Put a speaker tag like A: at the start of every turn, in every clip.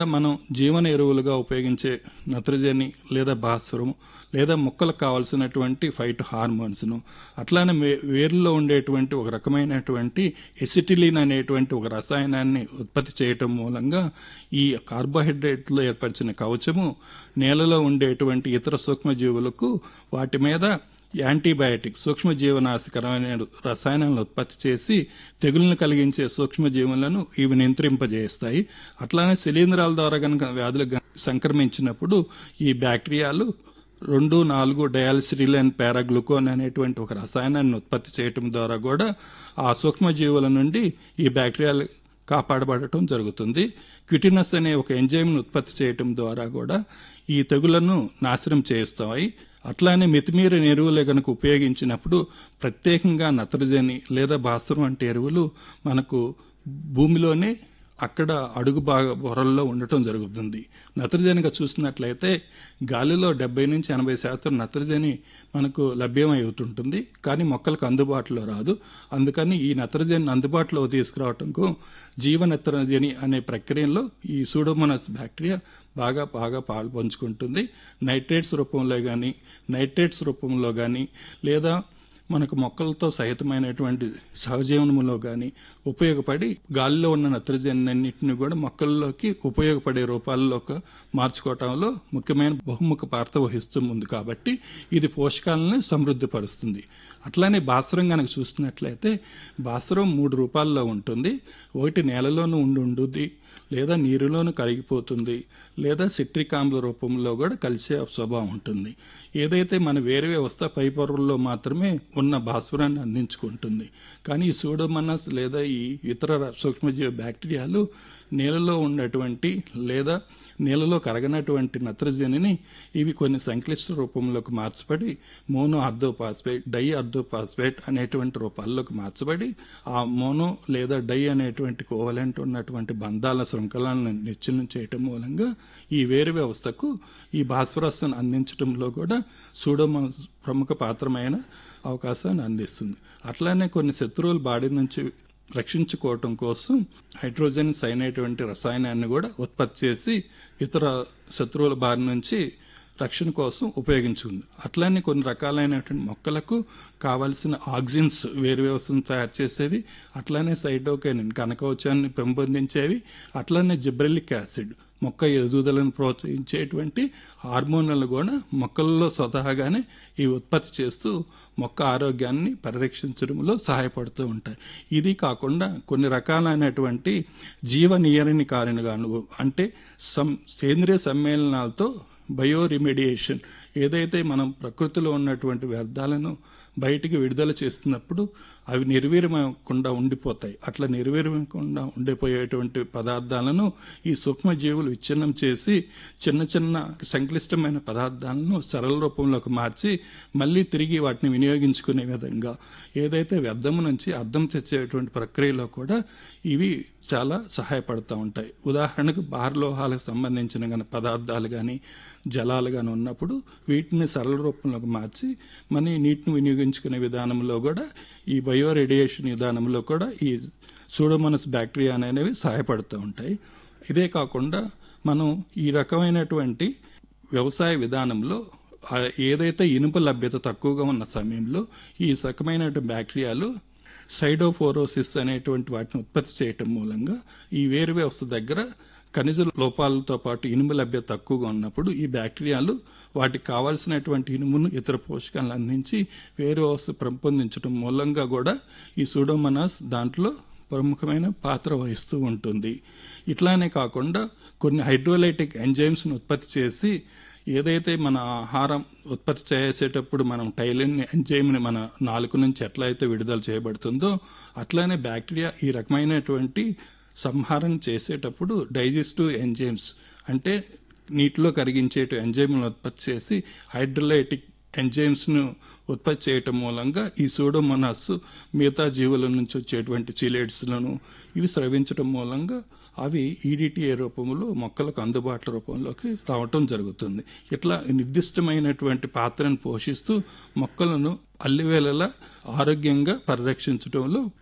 A: మనం జీవన ఎరువులుగా ఉపయోగించే నత్రజని లేదా భాస్వరం లేదా మొక్కలకు కావాల్సినటువంటి ఫైట్ హార్మోన్స్ను అట్లానే వే- వేరులో ఉండేటువంటి ఒక రకమైనటువంటి ఎసిటిలిన్ అనేటువంటి ఒక రసాయనాన్ని ఉత్పత్తి చేయటం మూలంగా ఈ కార్బోహైడ్రేట్లో ఏర్పరిచిన కవచము నేలలో ఉండేటువంటి ఇతర సూక్ష్మజీవులకు వాటి మీద యాంటీబయాటిక్ సూక్ష్మజీవనాశకరమైన రసాయనాలను ఉత్పత్తి చేసి తెగులను కలిగించే సూక్ష్మజీవులను ఇవి నియంత్రింపజేస్తాయి అట్లానే శిలీంధ్రాల ద్వారా కనుక వ్యాధులు గ- సంక్రమించినప్పుడు ఈ బ్యాక్టీరియాలు రెండు నాలుగు డయాల్సిరిలైన్ పారాగ్లూకోన్ అనేటువంటి ఒక రసాయనాన్ని ఉత్పత్తి చేయటం ద్వారా కూడా ఆ సూక్ష్మజీవుల నుండి ఈ బ్యాక్టీరియాలు కాపాడబడటం జరుగుతుంది క్విటినస్ అనే ఒక ఎంజైమ్ను ఉత్పత్తి చేయటం ద్వారా కూడా ఈ తెగులను నాశనం చేస్తాయి అట్లానే మితిమీరిన ఎరువులే కనుక ఉపయోగించినప్పుడు ప్రత్యేకంగా నత్రజని లేదా భాస్వరం వంటి ఎరువులు మనకు భూమిలోనే అక్కడ అడుగు భాగ పొరల్లో ఉండటం జరుగుతుంది నత్రజనిగా చూసినట్లయితే గాలిలో డెబ్బై నుంచి ఎనభై శాతం నత్రజని మనకు లభ్యమై అవుతుంటుంది కానీ మొక్కలకు అందుబాటులో రాదు అందుకని ఈ నత్రజని అందుబాటులో తీసుకురావటంకు జీవ నత్రజని అనే ప్రక్రియలో ఈ సూడోమోనస్ బ్యాక్టీరియా బాగా బాగా పాలు పంచుకుంటుంది నైట్రేట్స్ రూపంలో కానీ నైట్రేట్స్ రూపంలో కానీ లేదా మనకు మొక్కలతో సహితమైనటువంటి సహజీవనములో కానీ ఉపయోగపడి గాలిలో ఉన్న నత్రజని అన్నింటిని కూడా మొక్కల్లోకి ఉపయోగపడే రూపాల్లోకి మార్చుకోవటంలో ముఖ్యమైన బహుముఖ పాత్ర వహిస్తుంది కాబట్టి ఇది పోషకాలను సమృద్ధిపరుస్తుంది అట్లానే బాసరం కనుక చూసినట్లయితే బాసరం మూడు రూపాల్లో ఉంటుంది ఒకటి నేలలోనూ ఉండి ఉండుద్ది లేదా నీరులోనూ కరిగిపోతుంది లేదా సిట్రిక్ ఆమ్ల రూపంలో కూడా కలిసే స్వభావం ఉంటుంది ఏదైతే మన వేరే వ్యవస్థ పై పొరల్లో మాత్రమే ఉన్న భాస్వరాన్ని అందించుకుంటుంది కానీ ఈ సూడోమనస్ లేదా ఈ ఇతర సూక్ష్మజీవ బ్యాక్టీరియాలు నీళ్ళలో ఉన్నటువంటి లేదా నీళ్ళలో కరగనటువంటి నత్రజనిని ఇవి కొన్ని సంక్లిష్ట రూపంలోకి మార్చబడి మోనో అర్ధోపాస్పేట్ డై అర్ధోపాస్పేట్ అనేటువంటి రూపాల్లోకి మార్చబడి ఆ మోనో లేదా డై అనేటువంటి కోవలెంట్ ఉన్నటువంటి బంధాల శృంఖలాలను నిశ్చలం చేయటం మూలంగా ఈ వేరు వ్యవస్థకు ఈ భాస్వరస్ను అందించడంలో కూడా సూడోమో ప్రముఖ పాత్రమైన అవకాశాన్ని అందిస్తుంది అట్లానే కొన్ని శత్రువుల బాడీ నుంచి రక్షించుకోవటం కోసం హైడ్రోజన్ సైనటువంటి రసాయనాన్ని కూడా ఉత్పత్తి చేసి ఇతర శత్రువుల బారి నుంచి రక్షణ కోసం ఉపయోగించుకుంది అట్లానే కొన్ని రకాలైనటువంటి మొక్కలకు కావలసిన ఆక్సిజన్స్ వేరు వ్యవస్థను తయారు చేసేవి అట్లానే సైటోకైనిన్ కనకవచాన్ని పెంపొందించేవి అట్లానే జిబ్రెలిక్ యాసిడ్ మొక్క ఎదుగుదలను ప్రోత్సహించేటువంటి హార్మోన్లు కూడా మొక్కల్లో స్వతహాగానే ఈ ఉత్పత్తి చేస్తూ మొక్క ఆరోగ్యాన్ని పరిరక్షించడంలో సహాయపడుతూ ఉంటాయి ఇది కాకుండా కొన్ని రకాలైనటువంటి జీవ నియరణి కారణగాను అంటే సం సేంద్రియ సమ్మేళనాలతో బయో రిమెడియేషన్ ఏదైతే మనం ప్రకృతిలో ఉన్నటువంటి వ్యర్థాలను బయటికి విడుదల చేస్తున్నప్పుడు అవి నిర్వీర్యమకుండా ఉండిపోతాయి అట్లా నిర్వీర్యమకుండా ఉండిపోయేటువంటి పదార్థాలను ఈ సూక్ష్మజీవులు విచ్ఛిన్నం చేసి చిన్న చిన్న సంక్లిష్టమైన పదార్థాలను సరళ రూపంలోకి మార్చి మళ్ళీ తిరిగి వాటిని వినియోగించుకునే విధంగా ఏదైతే వ్యర్థము నుంచి అర్థం తెచ్చేటువంటి ప్రక్రియలో కూడా ఇవి చాలా సహాయపడుతూ ఉంటాయి ఉదాహరణకు బాహ్లోహాలకు సంబంధించిన కానీ పదార్థాలు కానీ జలాలు కానీ ఉన్నప్పుడు వీటిని సరళ రూపంలోకి మార్చి మన నీటిని వినియోగించుకునే విధానంలో కూడా ఈ బయో రేడియేషన్ విధానంలో కూడా ఈ సూడోమోనస్ బ్యాక్టీరియా అనేవి సహాయపడుతూ ఉంటాయి ఇదే కాకుండా మనం ఈ రకమైనటువంటి వ్యవసాయ విధానంలో ఆ ఏదైతే ఇనుప లభ్యత తక్కువగా ఉన్న సమయంలో ఈ రకమైన బ్యాక్టీరియాలు సైడోఫోరోసిస్ అనేటువంటి వాటిని ఉత్పత్తి చేయటం మూలంగా ఈ వేరు వ్యవస్థ దగ్గర ఖనిజ లోపాలతో పాటు ఇనుము లభ్యత తక్కువగా ఉన్నప్పుడు ఈ బ్యాక్టీరియాలు వాటికి కావాల్సినటువంటి ఇనుమును ఇతర పోషకాలను అందించి వేరు వ్యవస్థ పెంపొందించడం మూలంగా కూడా ఈ సూడోమనాస్ దాంట్లో ప్రముఖమైన పాత్ర వహిస్తూ ఉంటుంది ఇట్లానే కాకుండా కొన్ని హైడ్రోలైటిక్ ఎంజైమ్స్ను ఉత్పత్తి చేసి ఏదైతే మన ఆహారం ఉత్పత్తి చేసేటప్పుడు మనం టైలిన్ ఎంజైమ్ని మన నాలుక నుంచి ఎట్లా అయితే విడుదల చేయబడుతుందో అట్లానే బ్యాక్టీరియా ఈ రకమైనటువంటి సంహారం చేసేటప్పుడు డైజెస్టివ్ ఎంజైమ్స్ అంటే నీటిలో కరిగించేటు ఎంజైమ్లను ఉత్పత్తి చేసి హైడ్రోలైటిక్ ఎంజైమ్స్ను ఉత్పత్తి చేయటం మూలంగా ఈ సూడోమోనాస్ మిగతా జీవుల నుంచి వచ్చేటువంటి చిలేట్స్లను ఇవి స్రవించడం మూలంగా అవి ఈడిటిఏ రూపంలో మొక్కలకు అందుబాటులో రూపంలోకి రావటం జరుగుతుంది ఇట్లా నిర్దిష్టమైనటువంటి పాత్రను పోషిస్తూ మొక్కలను అల్లివేళలా ఆరోగ్యంగా పరిరక్షించడంలో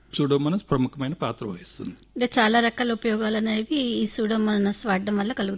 A: సూడోమోనాస్ ప్రముఖమైన పాత్ర వహిస్తుంది
B: ఇంకా చాలా రకాల ఉపయోగాలు అనేవి ఈ సూడోమోనాస్ వాడడం వల్ల కలుగుతాయి